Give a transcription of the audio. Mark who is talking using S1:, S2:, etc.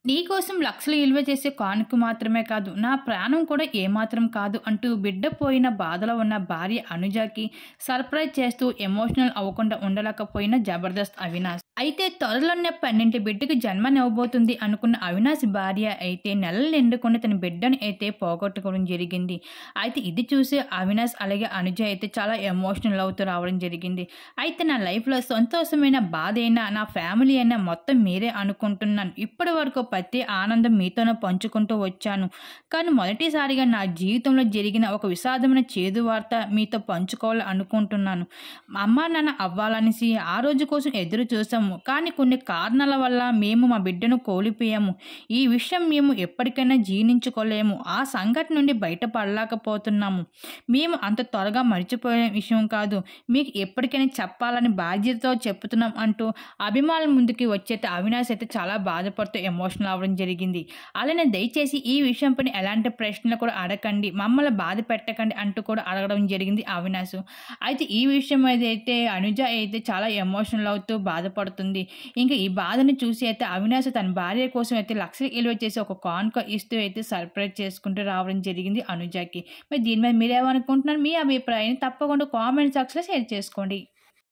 S1: నీకోసం లక్షలు విలువ చేసే కానుక మాత్రమే కాదు నా ప్రాణం కూడా ఏమాత్రం కాదు అంటూ బిడ్డ పోయిన బాధలో ఉన్న భార్య అనుజకి సర్ప్రైజ్ చేస్తూ ఎమోషనల్ అవ్వకుండా ఉండలేకపోయిన జబర్దస్త్ అవినాష్ అయితే త్వరలోనే పన్నెండు బిడ్డకు జన్మనివ్వబోతుంది అనుకున్న అవినాష్ భార్య అయితే నెలలు నిండుకుని తన బిడ్డను అయితే పోగొట్టుకోవడం జరిగింది అయితే ఇది చూసి అవినాష్ అలాగే అనుజ అయితే చాలా ఎమోషనల్ అవుతూ రావడం జరిగింది అయితే నా లైఫ్లో సంతోషమైన బాధ అయినా నా ఫ్యామిలీ అయినా మొత్తం మీరే అనుకుంటున్నాను ఇప్పటి వరకు ప్రతి ఆనందం మీతోనే పంచుకుంటూ వచ్చాను కానీ మొదటిసారిగా నా జీవితంలో జరిగిన ఒక విషాదమైన చేదు వార్త మీతో పంచుకోవాలని అనుకుంటున్నాను మా అమ్మ నాన్న అవ్వాలనేసి ఆ రోజు కోసం ఎదురు చూసాము కానీ కొన్ని కారణాల వల్ల మేము మా బిడ్డను కోల్పోయాము ఈ విషయం మేము ఎప్పటికైనా జీర్ణించుకోలేము ఆ సంఘటన నుండి బయటపడలేకపోతున్నాము మేము అంత త్వరగా మర్చిపోయే విషయం కాదు మీకు ఎప్పటికైనా చెప్పాలని బాధ్యతతో చెప్తున్నాం అంటూ అభిమానుల ముందుకి వచ్చేట అవినాష్ అయితే చాలా బాధపడుతూ ఎమోషనల్ అవ్వడం జరిగింది అలానే దయచేసి ఈ విషయంపై ఎలాంటి ప్రశ్నలు కూడా అడగండి మమ్మల్ని బాధ పెట్టకండి అంటూ కూడా అడగడం జరిగింది అవినాష్ అయితే ఈ విషయం అయితే అనుజ అయితే చాలా ఎమోషనల్ అవుతూ బాధపడుతుంది ఇంకా ఈ బాధను చూసి అయితే అవినాష్ తన భార్య కోసం అయితే లక్షలు విలువ చేసి ఒక కానుక ఇస్తూ అయితే సర్ప్రైజ్ చేసుకుంటూ రావడం జరిగింది అనుజకి మరి దీని మీద మీరేమనుకుంటున్నారు మీ అభిప్రాయాన్ని తప్పకుండా కామెంట్ సెక్షన్లో షేర్ చేసుకోండి